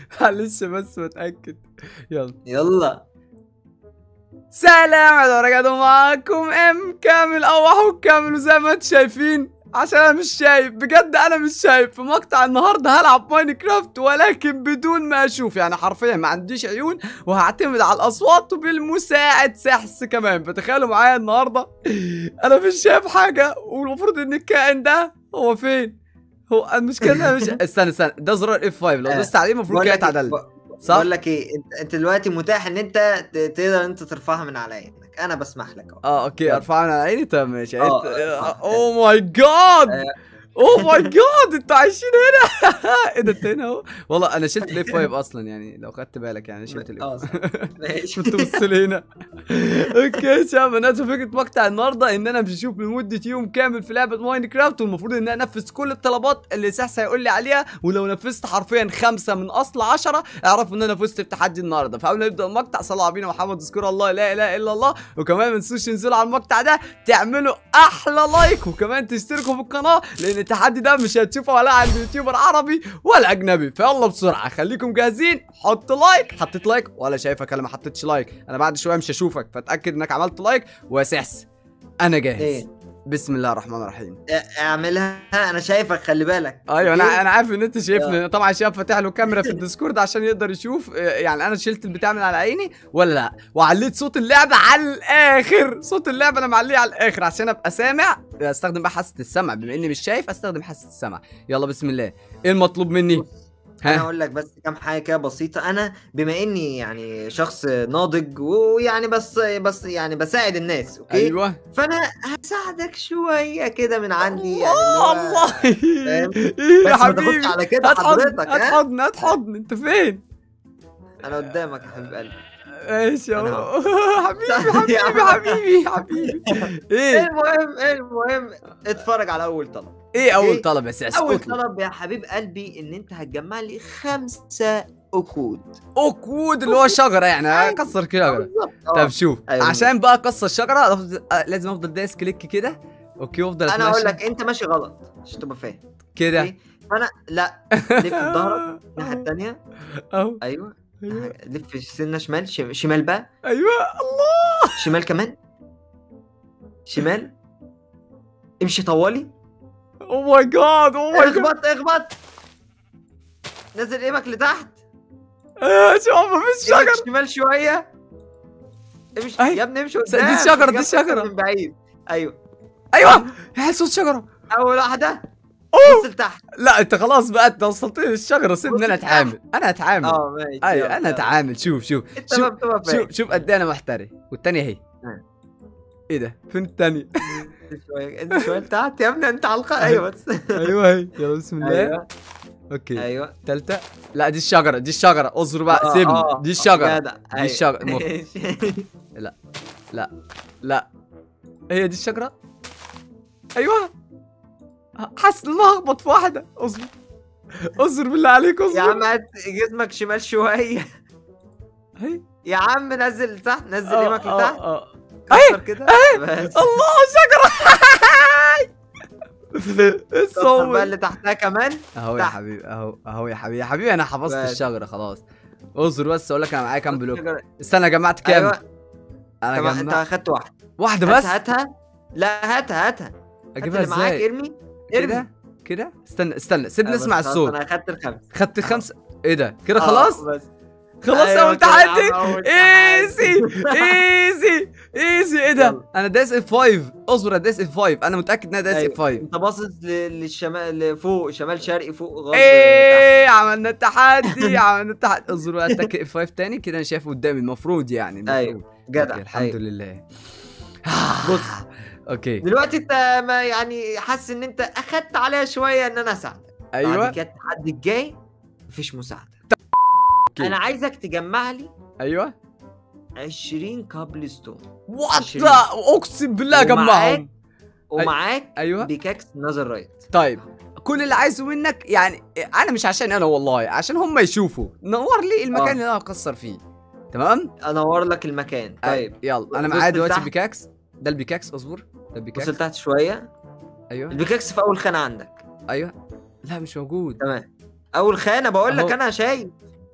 معلش بس بتاكد يلا يلا سلام عليكم ورجعنا معاكم ام كامل او احو كامل وزي ما انتم شايفين عشان انا مش شايف بجد انا مش شايف في مقطع النهارده هلعب ماينكرافت ولكن بدون ما اشوف يعني حرفيا ما عنديش عيون وهعتمد على الاصوات وبالمساعد سحس كمان فتخيلوا معايا النهارده انا مش شايف حاجه والمفروض ان الكائن ده هو فين هو المشكله إن أنا مش استنى استنى ده زرار اف 5 لو آه. دوست عليه المفروض بقول كده لك إيه- يتعدل ب- صح؟ بقول لك ايه انت, انت دلوقتي متاح ان انت ت- تقدر انت ترفعها من على عينك انا بسمح لك اهو اه اوكي يلا. ارفعها من على عيني طب ماشي آه، أنت- ارفعها. اوه ماي جاد آه. اوه ماي جاد انتوا عايشين هنا ايه ده انت هنا اهو والله انا شلت الاف 5 اصلا يعني لو خدت بالك يعني شلت اه الاف صح. ماشي كنت بص لي هنا اوكي يا شباب انا فكره مقطع النهارده ان انا مش هشوف لمده يوم كامل في لعبه ماينكرافت والمفروض ان انا انفذ كل الطلبات اللي سحس هيقول لي عليها ولو نفذت حرفيا خمسه من اصل عشرة اعرفوا ان انا فزت في تحدي النهارده فقبل ما نبدا المقطع صلوا على نبينا محمد اذكروا الله لا اله الا الله وكمان ما تنسوش تنزلوا على المقطع ده تعملوا احلى لايك وكمان تشتركوا في القناه لان التحدي ده مش هتشوفه ولا عند يوتيوبر عربي ولا اجنبي فيلا بسرعه خليكم جاهزين حط لايك حطيت لايك ولا شايفك انا ما حطيتش لايك انا بعد شويه مش هشوفك فاتاكد انك عملت لايك وسحس انا جاهز ايه بسم الله الرحمن الرحيم اه، اعملها انا شايفك خلي بالك ايوه انا أوكي؟ انا عارف ان انت شايفني طبعا شاب فاتح له كاميرا في الديسكورد عشان يقدر يشوف آه، يعني انا شلت البتاع من على عيني ولا لا وعليت صوت اللعبه على الاخر صوت اللعبه انا معليه على الاخر عشان ابقى سامع استخدم بقى حاسه السمع بما اني مش شايف استخدم حاسه السمع يلا بسم الله ايه المطلوب مني انا ها اقول لك بس كام حاجه كده بسيطه انا بما اني يعني شخص ناضج ويعني بس بس يعني بساعد الناس اوكي ايوه فانا هساعدك شويه كده من عندي يعني اللي هو- الله فاهم؟ ايه يا بس ما حبيبي تاخدش على كده هات حضن حضرتك هات ها حضن هات حضن انت فين انا قدامك يا حبيب قلبي ايش يا أنا حبيبي حبيبي حبيبي حبيبي ايه المهم المهم اتفرج على اول طلب ايه اول أوكي. طلب يا ساس اول اطلب طلب يا حبيب قلبي ان انت هتجمع لي خمسة اكود اوكود اللي هو شجره يعني أيوة. اكسر شجره بالظبط طب آه. شوف أيوة. عشان بقى اكسر الشجره أفضل- آه، لازم افضل دايس كليك كده اوكي وافضل انا اقول أتمشى لك انت ماشي غلط عشان تبقى فاهم كده أوكي؟ فانا لا لف ظهرك الناحيه الثانيه اهو ايوه ايوه لف سنه شمال شم- شمال بقى ايوه شمال كمان شمال امشي طوالي او ماي جاد او ماي جاد اخبط اخبط نزل ايمك لتحت شوف مفيش ايمك شجره شمال شويه امشي أي. يا ابني امشي دي قدام الشجرة، دي جنب الشجرة. من بعيد ايوه ايوه يا صوت شجره اول واحده أوه. بص لتحت لا انت خلاص بقى انت وصلت لي للشجره سيبني انا بص اتعامل انا اتعامل اه ماشي ايوه يلا، انا يلا. اتعامل شوف شوف انت شوف ما بتبقى فاهم شوف شوف قد ايه انا محترف والتانية اهي آه. ايه ده فين التانية شويه انت شويه لتحت يا ابني انت على الق ايوه بس ايوه هي يلا بسم الله ايوه اوكي ايوه تالتة لا دي الشجرة دي الشجرة اصبر بقى آه، سيبني آه، دي الشجرة جدع، دي أيوة. الشجرة مف- ماشي. لا هي دي الشجرة ايوه حاسس ان انا هخبط في واحدة اصبر اصبر بالله عليك يا اصبر عم هات جسمك شمال شويه هي يا عم نزل لتحت نزل آه، ايمك آه، لتحت آه. كسر كده بس الله شجرة كسر بقى الصوت اللي تحتها كمان اهو يا تحت. حبيبي اهو اهو يا حبيبي يا حبيبي انا حفظت بس. الشجرة خلاص اصبر بس اقول لك انا معايا كام بلوك شجرة. استنى جمعت كام ايوه انا طب انت جمعت اخدت واحده واحدة هات- بس هاتها لا هاتها هاتها هات اجيبها اللي معاك ازاي ارمي ارمي كده كده استنى استنى سيبني آه، بس اسمع خلاص، الصوت انا اخدت الخمسه خدت خمسة ايه ده كده آه، خلاص بس خلاص أيوة اول كده يا عم، تحدي أول ايزي تحدي. ايزي ايزي ايه ده يلا. انا دايس اف 5 اصبر انا دايس اف 5 انا متاكد ان انا دايس أيوة. اف 5 انت باصص ل- للشمال لفوق شمال شرقي فوق غرب تحت. ايه عملنا التحدي عملنا التحدي اصبر بقى اتك اف 5 تاني كده انا شايفه قدامي المفروض يعني المفروض ايوه جدع أوكي، الحمد أيوة. لله بص اوكي دلوقتي انت ما يعني حاسس ان انت اخدت عليها شويه ان انا اساعدك ايوه بعد كده التحدي الجاي مفيش مساعده أوكي. انا عايزك تجمع لي ايوه 20 كابل ستون وات عشرين. لا اقسم بالله ومعاك- اجمعهم ومعاك ايوه بيكاكس نظر رايت طيب كل اللي عايزه منك يعني انا مش عشان انا والله عشان هم يشوفوا نور لي المكان آه. اللي انا هكسر فيه تمام انور لك المكان طيب يلا انا بص معايا دلوقتي لتحت. البيكاكس ده البيكاكس اصبر ده بص البيكاكس لتحت شويه ايوه البيكاكس في اول خانه عندك ايوه لا مش موجود تمام اول خانه بقول لك أهو. انا شايف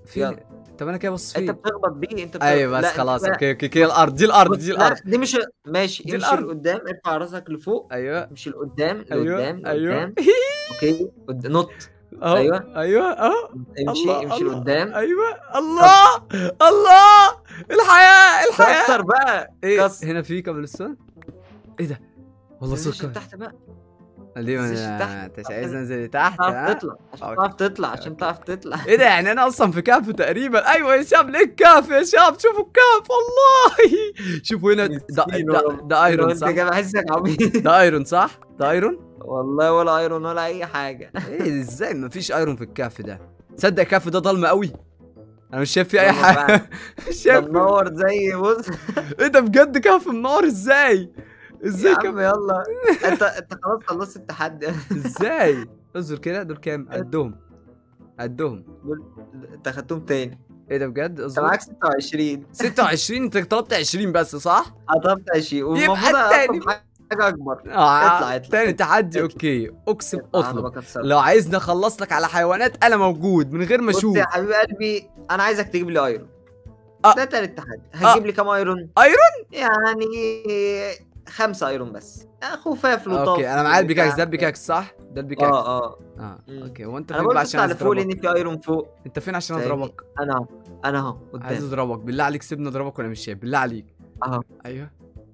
فين يلا. طب انا كده بص انت فين بتخبط بيه انت بتخبط. ايوه بس لا، خلاص انت- اوكي اوكي كده الارض دي الارض دي لا، الارض دي مش ماشي دي امشي الأرض. لقدام ارفع راسك لفوق ايوه امشي لقدام ايوه لقدام ايوه لقدام اوكي قد- نط اهو أيوة. ايوه اهو امشي الله امشي الله. لقدام ايوه الله الله الحياه الحياه كسر بقى ايه كسر هنا في كابلستون ايه ده والله امشي سكر تحت بقى ليه بس ما تحت. انت مش عايز انزل تحت تعرف ها؟ تطلع عشان أوكي. تعرف تطلع عشان تعرف تطلع ايه ده يعني انا اصلا في كهف تقريبا ايوه يا شباب ليه الكهف يا شباب شوفوا الكهف والله شوفوا هنا ده, مسكين ده, والله. ده ايرون انت صح كده بحسك عبيط ده ايرون صح ده ايرون والله ولا ايرون ولا اي حاجه ايه ازاي مفيش ايرون في الكهف ده تصدق الكهف ده ضلمه قوي انا مش شايف فيه اي ضلمة حاجه فعلا. مش شايف فيه- منور زي بص ايه ده بجد كهف منار ازاي ازاي يا كهف عم يلا انت انت خلاص خلصت التحدي ازاي اصبر كده دول كام قدهم قدهم انت خدتهم تاني ايه ده بجد انت اصبر معاك 26 26 انت طلبت 20 بس صح قطمت 20 والمفروض التاني. اطلب حاجه اكبر اه اطلع، اطلع. تاني تحدي اطلع. اوكي اقسم انا اطلب بكسر لو عايزني اخلص لك على حيوانات انا موجود من غير ما بص اشوف يا حبيب قلبي انا عايزك تجيب لي ايرون آه. ده تالت تحدي هتجيب لي كام ايرون ايرون؟ يعني خمسة ايرون بس آه، خفاف لطاف اوكي انا معايا البيكاكس ده بتاع. البيكاكس صح ده البيكاكس اه اه اه مم. اوكي وانت انا فين بقول بقى عشان عشان على فوق اضربك لان في ايرون فوق انت فين عشان فاهمني؟ اضربك انا اهو انا اهو عايز قدام اضربك بالله عليك سيبني اضربك وانا مش شايف بالله عليك اهو ايوه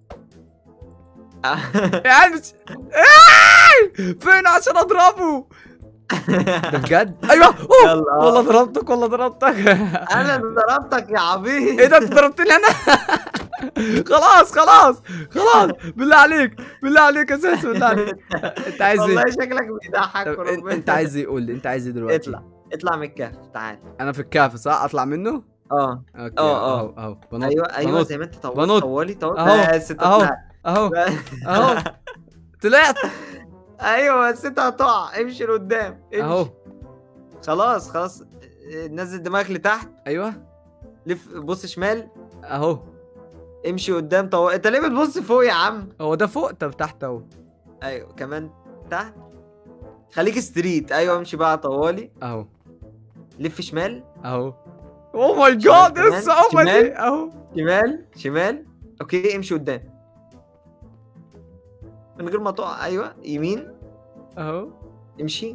يا عم مش- إيه! فين عشان اضربه ده بجد ايوه أوه! يلا. والله ضربتك والله ضربتك انا ضربتك يا عبيط ايه ده انت ضربتني انا خلاص خلاص خلاص بالله عليك بالله عليك يا سيس بالله عليك انت عايز والله ايه شكلك بيضحك طب انت- وربنا. انت عايز ايه قول لي انت عايز ايه دلوقتي اطلع اطلع من الكهف تعال انا في الكهف صح اطلع منه اه اوكي اه، اه. اهو اهو بنط ايوه ايوه بنط زي ما انت طولت بنط. طولي طولي اهو، بس انت اهو. طلعت. اهو اهو طلعت ايوه بس انت هتقع امشي لقدام امشي. اهو خلاص خلاص اه، نزل دماغك لتحت ايوه لف بص شمال اهو امشي قدام طول انت ليه بتبص فوق يا عم هو ده فوق طب تحت اهو ايوه كمان تحت خليك ستريت ايوه امشي بقى طوالي اهو لف شمال اهو اوه ماي جاد ايه كمان، الصعوبه دي شمال. اهو شمال شمال اوكي امشي قدام من غير ما تقع ايوه يمين اهو امشي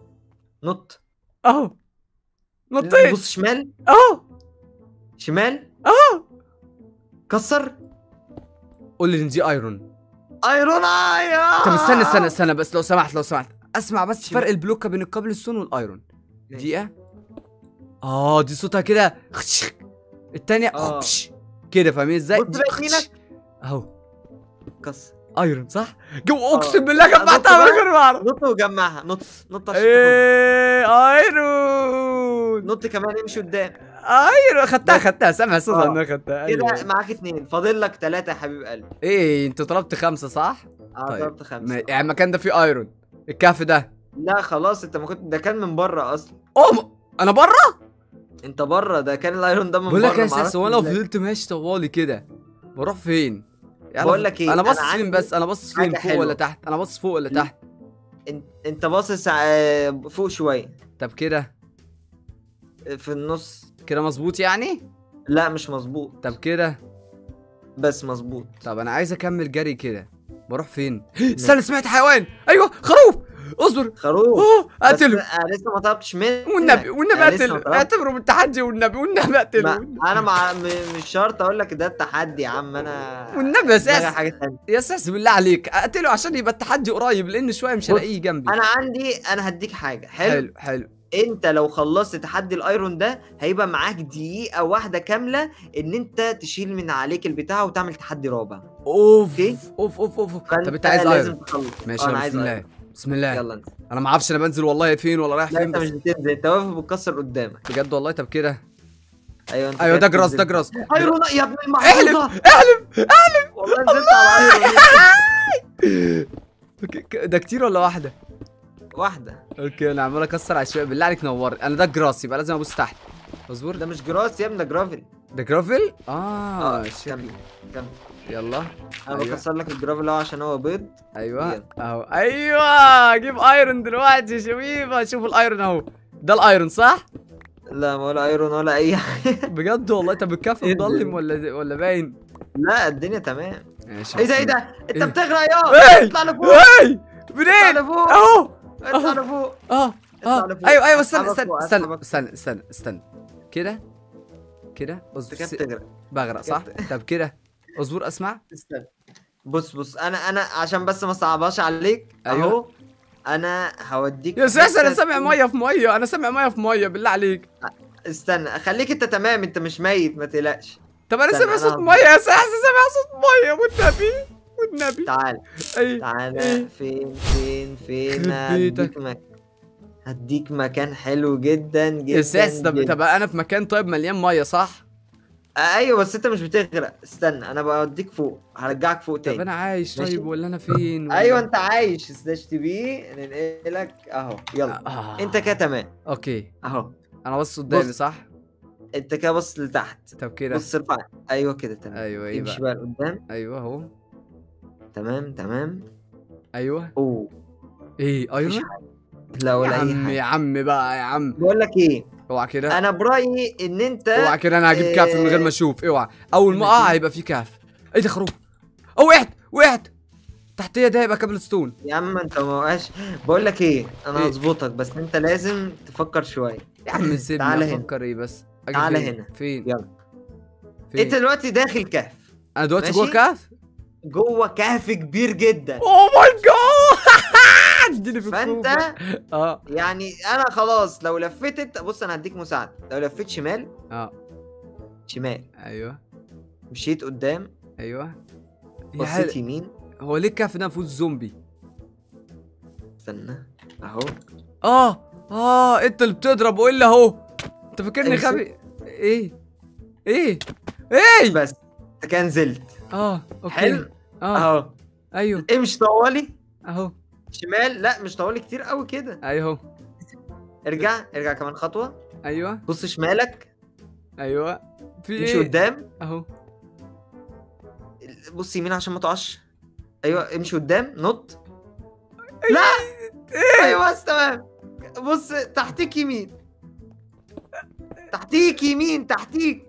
نط اهو نطيت بص شمال اهو شمال اهو كسر قول لي ان دي ايرون ايرون ايوه طب استنى استنى استنى بس لو سمحت لو سمحت اسمع بس شمال. فرق البلوكه بين الكابل السون والايرون ماشي. دقيقه اه دي صوتها كده التانية آه. كده فاهمين ازاي بص بقى يمينك اهو كسر ايرون صح جو اقسم بالله نط جمعتها من بقى. غير ما اعرف نط وجمعها نط نط عشان تاخد. ايه ايرون نط كمان امشي قدام ايرون خدتها خدتها سامع صوتها آه. انها خدتها كده ايوه معاك اتنين فاضل لك تلاتة يا حبيب قلبي ايه انت طلبت خمسة صح؟ اه طيب. ضربت خمسة ما- يعني المكان ده فيه ايرون الكهف ده لا خلاص انت ما كنت ده كان من بره اصلا اوه م- انا بره انت بره ده كان الايرون ده من بقول بره لك يا معرفش اساس هو انا لو ازاي. فضلت ماشي طوالي كده بروح فين؟ يعني بقول لك ايه، انا أنا باصص فين عندي بس انا باصص فين حاجة فوق ولا حلوة. تحت انا باصص فوق ولا تحت انت انت باصص ع- فوق شويه طب كده في النص كده مظبوط يعني لا مش مظبوط طب كده بس مظبوط طب انا عايز اكمل جري كده بروح فين استنى سمعت حيوان ايوه خروف اصبر خروف اوه بس اقتله انا لسه ما طلبتش منك والنبي والنبي أنا لسه اقتله ما طلبتش. اعتبره بالتحدي والنبي والنبي اقتله ما انا مع م- مش شرط اقول لك ده التحدي يا عم انا والنبي يا دماغي ساس حاجه ثانيه يا ساس بالله عليك اقتله عشان يبقى التحدي قريب لان شويه مش بص، هلاقيه جنبي انا عندي انا هديك حاجه حلو, حلو حلو انت لو خلصت تحدي الايرون ده هيبقى معاك دقيقه واحده كامله ان انت تشيل من عليك البتاع وتعمل تحدي رابع اوف اوكي. اوف اوف اوف فانت طب انت عايز لازم ايرون تخلص ماشي انا يلا عايز بسم الله ايرون بسم الله يلا انت انا ما اعرفش انا بنزل والله فين ولا رايح لا فين انت بس مش بتنزل انت واقف بتكسر قدامك بجد والله طب كده ايوه انت ايوه كده ده جراس بتنزل. ده جراس ايرون يا ابن المحفوظه احلف احلف والله نزلت على ايرون اوكي، ك- ده كتير ولا واحده واحده اوكي انا عمال اكسر عشوائي بالله عليك نور انا ده جراس يبقى لازم ابص تحت اصبر ده مش جراس يا ابني ده جرافل ده جرافل اه اه شكل كمل كمل يلا انا أيوة. بكسر لك الجرافل اهو عشان هو بيض ايوه يلا. اهو ايوه اجيب ايرون دلوقتي يا شبيبه شوف الايرون اهو ده الايرون صح لا ولا ايرون ولا اي حاجه بجد والله طب الكهف إيه ده؟ مضلم ولا ولا باين لا الدنيا تمام ماشي ايه ده ايه بسم ده انت إيه؟ بتغرق يا إيه؟ اطلع لفوق اي اطلع منين لفوق اهو اطلع لفوق اه اه اطلع لفوق. ايوه ايوه استنى أسحبك استنى فوق، استنى أسحبك. استنى استنى استنى كده كده انت اصبر كده س- بتغرق بغرق صح طب كده اصبر اسمع استنى بص بص انا انا عشان بس ما صعبهاش عليك أيوة. اهو انا هوديك يا في سيس انا حتة سامع تكون- ميه في ميه انا سامع ميه في ميه بالله عليك استنى خليك انت تمام انت مش ميت ما تقلقش طب انا استنى، سامع أنا صوت هض- ميه يا سيس سامع صوت ميه والنبي والنبي تعال اي تعالى إيه؟ فين فين فين يخرب بيتك. هديك مك... هديك مكان حلو جدا جدا يا سيس طب جداً. طب انا في مكان طيب مليان ميه صح آه، ايوه بس انت مش بتغرق استنى انا بوديك فوق هرجعك فوق طب تاني انا عايش ماشي. طيب ولا انا فين ولا- ايوه انت عايش سلاش تي في ننقلك اهو يلا آه. انت كده تمام اوكي اهو انا بص قدامي بص. صح انت كده بص لتحت طب كده بص ارفع ايوه كده تمام ايوه ايه امشي بقى بقى لقدام ايوه اهو تمام تمام ايوه اوه ايه مفيش ايوه حاجه لا يا ولا اي عم حاجه يا عم بقى يا عم بقول لك ايه اوعى كده انا برايي ان انت اوعى كده انا هجيب كهف من غير ما اشوف اوعى اول ما اقع هيبقى في كهف ايه ده خروج او وقعت وقعت تحتيه ده هيبقى كابل ستون يا عم انت ما وقعش بقول لك ايه انا إيه؟ هظبطك بس انت لازم تفكر شويه يا عم سيبني تعالى هنا. افكر ايه بس أجي تعالى فين؟ هنا. فين يلا. فين انت دلوقتي داخل كهف انا دلوقتي ماشي؟ جوه كهف جوه كهف كبير جدا اوه ماي جاد اديني في فانت الكوبا. اه يعني انا خلاص لو لفيت انت بص انا هديك مساعده لو لفيت شمال اه شمال ايوه مشيت قدام ايوه يا بصيت حل... يمين هو ليه الكهف ده مفيهوش زومبي استنى اهو اه اه انت اللي بتضرب والا اهو انت فاكرني امسك. غبي ايه ايه ايه بس انت كده نزلت اه اوكي حلو اه اهو ايوه امشي طوالي اهو شمال لا مش طوالي كتير قوي كده ايوه ارجع ارجع كمان خطوه ايوه بص شمالك ايوه في امشي ايه قدام اهو بص يمين عشان ما تقعش ايوه امشي قدام نط لا ايوه بس تمام بص تحتيك يمين تحتيك يمين تحتيك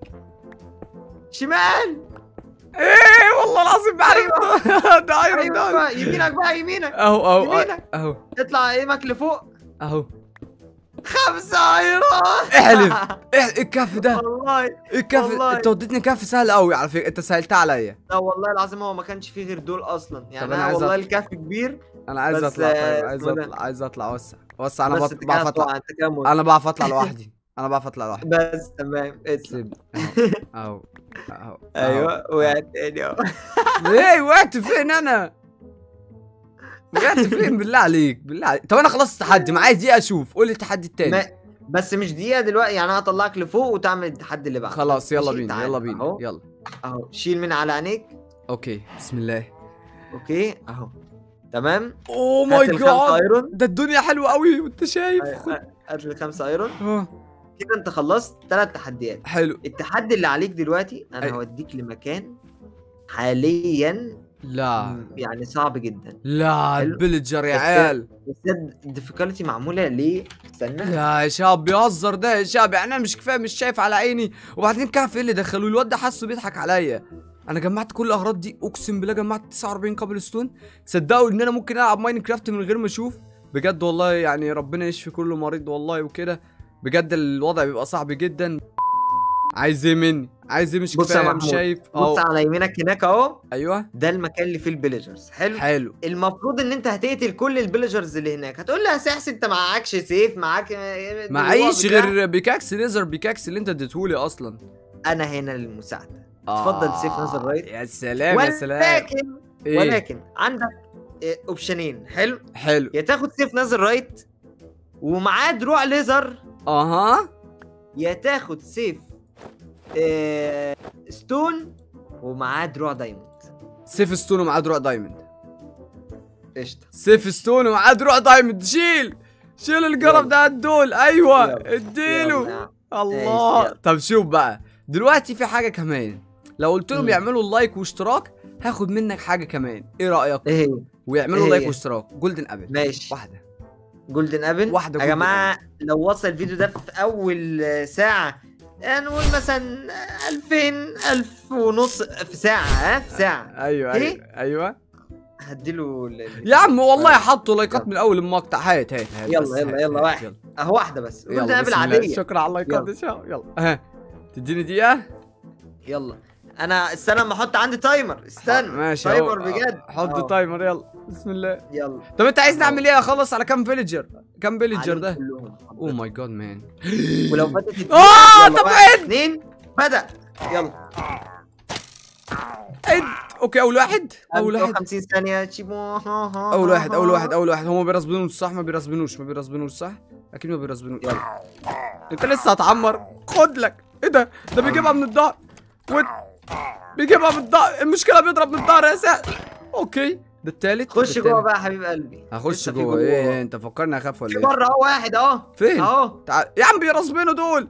شمال ايه والله العظيم بعرف ده ايرون ايوه ده بقى يمينك بقى يمينك اهو اهو يمينك. اهو اطلع ايمك لفوق اهو خمسة ايرون احلف. ايه الكهف ده والله ايه الكهف والله. انت وديتني كهف سهل قوي على فكره انت سهلتها عليا لا والله العظيم هو ما كانش فيه غير دول اصلا يعني طب أنا انا عايز والله أطلع. الكهف كبير انا عايز بس، اطلع آه، طيب عايز اسمه ده. اطلع عايز اطلع وسع وسع انا بس بط- انت بعرف كده اطلع هتقع، انت كده موت. انا بعرف اطلع لوحدي انا بعرف اطلع لوحدي بس تمام اطلع سيبني اهو اهو اهو ايوه وقعت تاني اهو ايه وقعت فين انا وقعت فين بالله عليك بالله عليك طب انا خلصت التحدي معايا دقيقه اشوف قول لي التحدي التاني ما بس مش دقيقة دلوقتي يعني انا هطلعك لفوق وتعمل التحدي اللي بعده خلاص يلا ماشي، بينا تعال. يلا بينا اهو يلا اهو شيل من على عينيك اوكي بسم الله اوكي اهو تمام اوه هات ماي الخمسة جاد ايرون ده الدنيا حلوه قوي وانت شايف خد أيوة، هات لي خمسة ايرون اه كده انت خلصت ثلاث تحديات حلو التحدي اللي عليك دلوقتي انا أي. هوديك لمكان حاليا لا يعني صعب جدا لا حلو. البلجر يا بس- عيال بس الديفيكالتي معمولة ليه استنى يا شاب بيهزر ده يا شاب يعني انا مش كفايه مش شايف على عيني وبعدين كهف ايه اللي دخلوه الواد ده حاسه بيضحك عليا انا جمعت كل الاغراض دي اقسم بالله جمعت 49 كابل ستون تصدقوا ان انا ممكن العب ماينكرافت من غير ما اشوف بجد والله يعني ربنا يشفي كل مريض والله وكده بجد الوضع بيبقى صعب جدا عايز ايه مني عايز ايه مش بص يا كفايه مش محمود، شايف بص اه على يمينك هناك اهو ايوه ده المكان اللي فيه الفيليجرز حلو حلو المفروض ان انت هتقتل كل الفيليجرز اللي هناك هتقول لي يا سحس انت معكش سيف معاك معيش بتاع. غير بيكاكس ليزر بيكاكس اللي انت اديتهولي اصلا انا هنا للمساعده اتفضل سيف نزل رايت. يا سلام يا سلام ولكن إيه؟ ولكن عندك إيه، اوبشنين حلو حلو يا تاخد سيف نزل رايت ومعاه دروع ليزر اها يا تاخد سيف إيه ستون ومعاه دروع دايموند سيف ستون ومعاه دروع دايموند قشطه سيف ستون ومعاه دروع دايموند شيل شيل القرف يلا. ده الدول ايوه يلا. اديله يلا. الله يلا. طب شوف بقى دلوقتي في حاجه كمان لو قلت لهم مم. يعملوا لايك واشتراك هاخد منك حاجه كمان ايه رايك ايه هي؟ ويعملوا إيه لايك هي؟ واشتراك جولدن ابل ماشي واحده جولدن ابل واحدة يا جولدن جماعه لو وصل الفيديو ده في اول ساعه يعني نقول مثلا 2000 1000 ونص في ساعه ها في ساعه ايوه إيه؟ ايوه ايوه هديله ال- ال- يا عم والله طيب. حطوا لايكات يلا. من اول المقطع هات هات هات يلا، بس، يلا، هات، يلا، هات، واحد. يلا. اهو واحده بس جولدن يلا ابل بسم الله. عاديه شكرا على اللايكات يلا. ان شاء الله يلا ها تديني دقيقة يلا انا استنى اما احط عندي تايمر استنى ماشي تايمر أهو. بجد حط أهو. تايمر يلا بسم الله يلا طب انت عايز أهو. نعمل ايه اخلص على كام فيليجر كام فيليجر عليهم ده كلهم. اوه ماي جاد مان ولو فاتت الدقيقة، آه، يلا، طب واحد، عد. اتنين بدا يلا عد اوكي اول واحد اول واحد 50 ثانيه تشيبو اول واحد اول واحد اول واحد هما بيرسبنوش صح ما بيرسبنوش ما بيرسبنوش صح اكيد ما بيرسبنوش يلا انت لسه هتعمر خد لك ايه ده ده بيجيبها من الظهر وات بيجيبها من الظهر المشكله بيضرب من الظهر يا سعد اوكي ده التالت خش ده جوه التالت. بقى يا حبيب قلبي هخش لسه في جوه ايه انت فكرني اخاف ولا في ايه بره اهو واحد اهو فين اهو تعال يا عم بيرسبنوا دول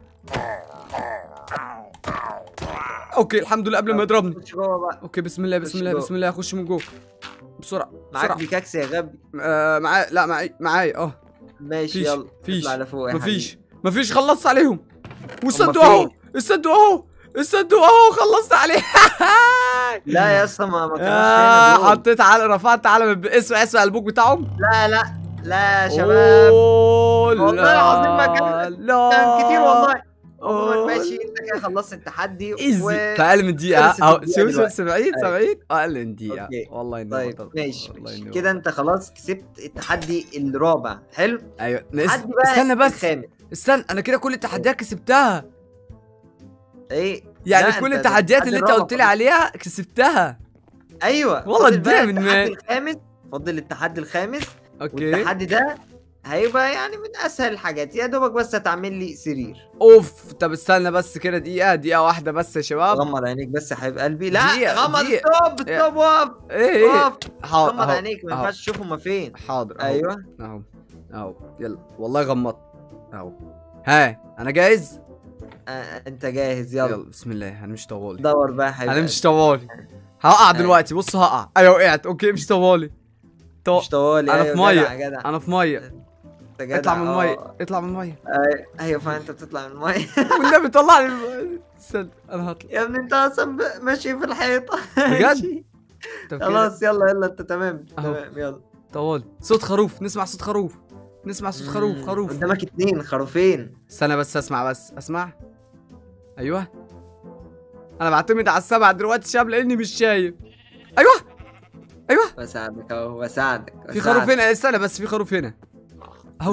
اوكي الحمد لله قبل ما يضربني خش جوه بقى اوكي بسم الله خش بسم الله جوه. بسم الله اخش من جوه بسرعه معاك بسرعه بيكاكس يا غبي آه معايا لا معايا معايا اه ماشي فيش يلا فيش اطلع لفوق يا مفيش حبيبي. مفيش خلصت عليهم والصندوق هما اهو فين؟ الصندوق اهو الصندوق اهو خلصت عليه لا يا اسطى ما ما كانوش آه، هنا دول. حطيت على رفعت علم اسم اسم البوك بتاعهم لا لا لا يا شباب أوه، والله لا، العظيم ما كان- لا كان كتير والله أوه. عموما ماشي انت كده خلصت التحدي ايزي و... في اقل من دقيقة خلصت اهو الدقيقة شوف شوف دلوقتي. 70 أيوة. 70 اقل من دقيقة أوكي. والله انه طيب بطل. ماشي والله ماشي إنه كده انت خلاص كسبت التحدي الرابع حلو ايوه التحدي نس- بقى استنى بس الخامس استنى انا كده كل التحديات كسبتها ايه يعني لا، كل انت- التحديات التحدي اللي انت الرابع قلت لي فاضل. عليها كسبتها ايوه والله فاضل بقى damn التحدي man. الخامس فاضل التحدي الخامس اوكي والتحدي ده هيبقى يعني من اسهل الحاجات يا دوبك بس هتعمل لي سرير اوف طب استنى بس كده دقيقة دقيقة واحدة بس يا شباب غمض عينيك بس يا حبيب قلبي لا دقيقة، غمض دقيقة. ستوب ستوب وقف ايه ايه وقف حاضر غمض أهو، عينيك ما أهو. ينفعش تشوف هما فين حاضر أهو. ايوه اهو اهو يلا والله غمضت اهو ها انا جاهز آه انت جاهز يلا, يلا بسم الله انا مش طوالي دور بقى يا حبيب انا قلبي. مش طوالي هقع أيوة. دلوقتي بص هقع ايوه وقعت اوكي مش طوالي طو... مش طوالي أنا أيوة، في مية. جدع جدع انا في ميه أنت جدع، اطلع من آه. الميه اطلع من الميه أي- ايوه فانت بتطلع من الميه والنبي طلعني من المية. استنى انا هطلع يا ابني انت اصلا ب- ماشي في الحيطه بجد؟ ماشي. طب كده خلاص يلا يلا انت تمام أهو. تمام يلا طوالي صوت خروف نسمع صوت خروف نسمع صوت خروف مم، خروف قدامك اتنين خروفين استنى بس اسمع بس اسمع ايوه انا بعتمد على السبع دلوقتي شاب لاني مش شايف ايوه ايوه بساعدك اهو بساعدك في خروف هنا استنى بس في خروف هنا اهو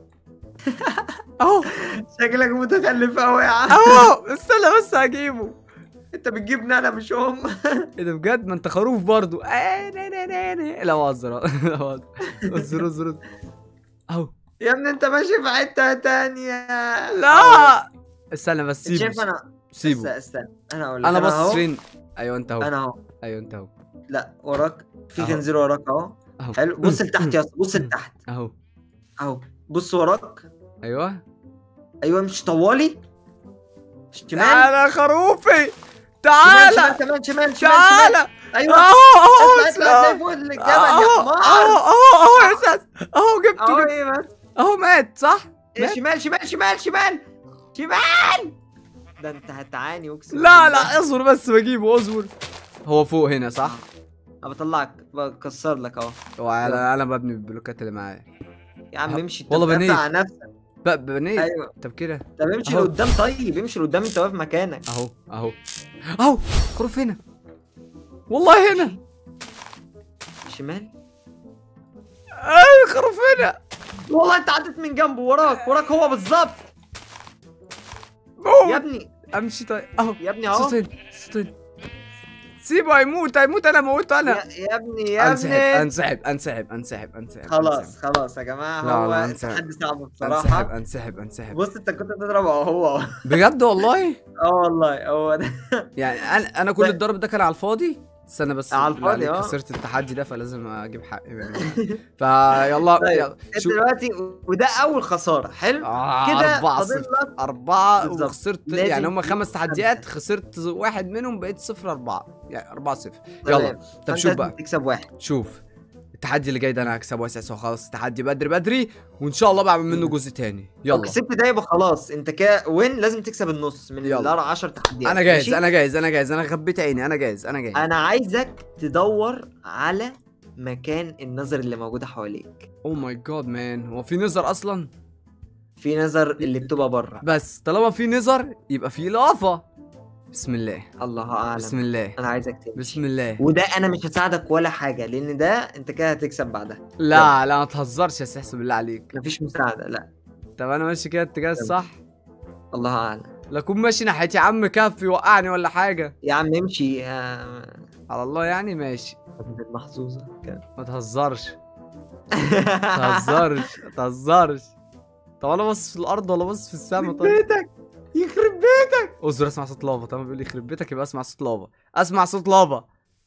اهو شكلك متخلف قوي يا عم اهو استنى بس هجيبه انت بتجيبني انا مش هم ايه ده بجد ما انت خروف برضو آه نا نا نا نا. لا بهزر لا بهزر اصبر اصبر اصبر. اهو يا ابني انت ماشي في حته تانية لا استنى بس انت شايف سيبه انا سيبه استنى استنى انا اقول لك انا بص اهو فين ايوه انت اهو انا اهو ايوه انت اهو لا وراك في أهو. خنزير وراك اهو اهو حلو بص لتحت يا اسطى بص لتحت اهو اهو بص وراك ايوه ايوه مش طوالي شمال تعالى خروفي شمال تعالى شمال شمال شمال شمال تعالى ايوه اهو اهو اطلع اطلع اطلع اسلام. فوق الجبل اهو يا اهو حمار اهو اهو يا استاذ اهو جبته اهو جبته ايه بس اهو مات صح إيه، مات؟ شمال شمال شمال شمال شمال ده انت هتعاني اقسم لا بالله. لا اصبر بس بجيبه اصبر هو فوق هنا صح انا بطلعك بكسر لك اهو هو انا انا ببني بالبلوكات اللي معايا يا عم ه- امشي والله انت بنيت. بتدافع عن نفسك ب- بنيت ايوه طب كده طب امشي أهو. لقدام طيب امشي لقدام انت واقف مكانك اهو اهو اهو خروف هنا والله هنا شمال آه خروف هنا والله انت عدت من جنبه وراك وراك هو بالظبط موت. يا ابني امشي طيب اهو يا ابني اهو صوتين صوتين سيبه هيموت هيموت انا موته انا يا, يا ابني يا انسحب ابني انسحب انسحب انسحب انسحب خلاص خلاص يا جماعه لا، هو لا، انسحب. تحدي صعب انسحب بصراحه انسحب انسحب بص انت كنت بتضرب اهو هو بجد والله اه والله هو ده يعني انا انا كل لا. الضرب ده كان على الفاضي استنى بس على بالله الفاضي، عليك اه. خسرت التحدي ده فلازم اجيب حقي منه فيلا طيب، يلا انت شو دلوقتي وده اول خساره حلو آه كده أربعة فاضل صفر لك أربعة بالظبط. وخسرت لازم يعني هم تجيب خمس تحديات خسرت واحد منهم بقيت صفر أربعة يعني أربعة صفر تمام. يلا طب فانت شوف لازم بقى تكسب واحد شوف التحدي اللي جاي ده انا هكسبه اساسا خلاص التحدي بدري بدري وان شاء الله بعمل منه جزء تاني لو يلا كسبت ده يبقى خلاص انت كده وين لازم تكسب النص من يلا. ال 10 تحديات انا جاهز ماشي؟ انا جاهز انا جاهز انا خبيت عيني انا جاهز انا جاهز انا عايزك تدور على مكان النظر اللي موجوده حواليك او ماي جاد مان هو في نظر اصلا في نظر اللي بتبقى بره بس طالما في نظر يبقى في لافا بسم الله الله اعلم بسم الله انا عايزك تمشي بسم الله وده انا مش هساعدك ولا حاجه لان ده انت كده هتكسب بعدها لا لا ما تهزرش يا سحس بالله عليك مفيش مساعده لا طب انا ماشي كده اتجاه الصح الله اعلم لا اكون ماشي ناحيه يا عم كف يوقعني ولا حاجه يا عم امشي يا على الله يعني ماشي المحظوظه كده ما تهزرش ما تهزرش ما تهزرش طب انا باصص في الارض ولا باصص في السما طيب بيتك يخرب بيتك اصبر اسمع صوت لافا طالما بيقول لي يخرب بيتك يبقى اسمع صوت لافا اسمع صوت لافا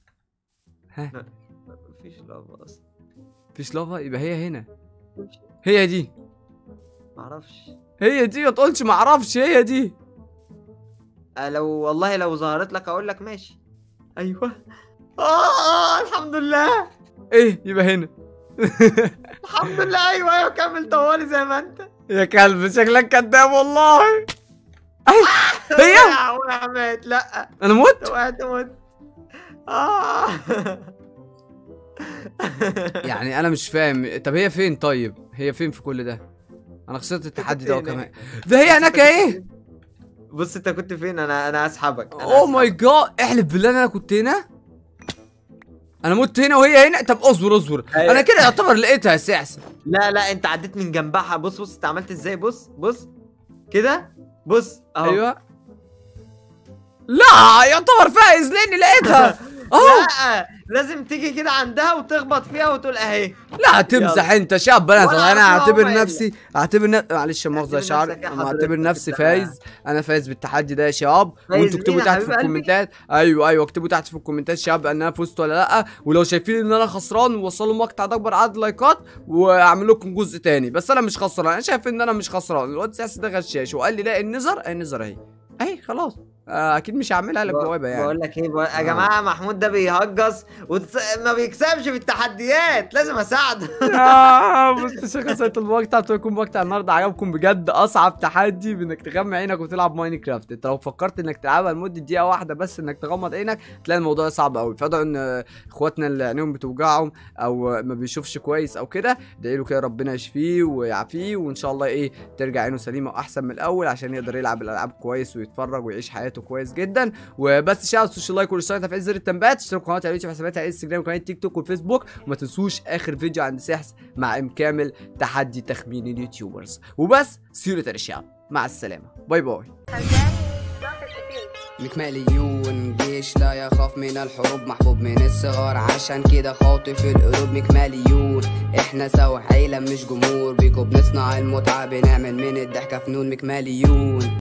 مفيش لافا اصلا مفيش لافا يبقى هي هنا مفيش. هي دي معرفش هي دي ما تقولش ما اعرفش هي دي آه، لو والله لو ظهرت لك اقول لك ماشي ايوه اه الحمد لله ايه يبقى هنا الحمد لله ايوه ايوه كمل طوالي زي ما انت يا كلب شكلك كداب والله أي. هي وقع وقع مات لا انا مت وقعت موت اه يعني انا مش فاهم طب هي فين طيب هي فين في كل ده انا خسرت التحدي ده كنت كمان ده هي هناك ايه بص انت كنت فين انا انا هسحبك أنا اوه ماي هسحبك. جاد احلف بالله إن انا كنت هنا انا مت هنا وهي هنا طب اصبر اصبر أيوة. انا كده يعتبر لقيتها يا سعس لا لا انت عديت من جنبها بص بص انت عملت ازاي بص بص كده بص اهو ايوه لا يعتبر فايز لاني لقيتها اه لا لازم تيجي كده عندها وتخبط فيها وتقول اهي لا تمزح انت شاب انا ولا انا عارف اعتبر هو نفسي اعتبر ن... معلش مؤاخذه يا اعتبر شعر نفسك يا انا حضرتك اعتبر نفسي انت فايز انا فايز بالتحدي ده يا شباب فايز وانتوا اكتبوا مين يا تحت في حبيب قلبي؟ الكومنتات ايوه ايوه اكتبوا تحت في الكومنتات شباب ان انا فزت ولا لا ولو شايفين ان انا خسران وصلوا المقطع ده اكبر عدد لايكات واعمل لكم جزء تاني بس انا مش خسران انا شايف ان انا مش خسران الواد سياسي ده غشاش وقال لي لا النظر اهي النظر اهي اهي خلاص آه اكيد مش هعملها لك بوابه يعني بقول لك ايه بقول... يا آه. جماعه محمود ده بيهجص وتس... ما بيكسبش في التحديات لازم اساعده آه، بص شكل سيت المقطع يكون مقطع النهارده عجبكم بجد اصعب تحدي بانك تغمى عينك وتلعب ماينكرافت انت لو فكرت انك تلعبها لمده دقيقه واحده بس انك تغمض عينك تلاقي الموضوع صعب قوي فادعوا ان آه، اخواتنا اللي عينيهم بتوجعهم او ما بيشوفش كويس او كده ادعي له كده ربنا يشفيه ويعافيه وان شاء الله ايه ترجع عينه سليمه واحسن من الاول عشان يقدر يلعب الالعاب كويس ويتفرج ويعيش حياته كويس جدا وبس شاو تنسوش اللايك والاشتراك في زر التنبيهات اشتركوا في قناتي على اليوتيوب حساباتي على الانستجرام وقناه تيك توك والفيسبوك وما تنسوش اخر فيديو عند سحس مع ام كامل تحدي تخمين اليوتيوبرز وبس سيرة الرشام مع السلامه باي باي مكماليون جيش لا يخاف من الحروب محبوب من الصغار عشان كده خاطف القلوب مكماليون احنا سوا عيلة مش جمهور بيكو بنصنع المتعة بنعمل من الضحكة فنون مكماليون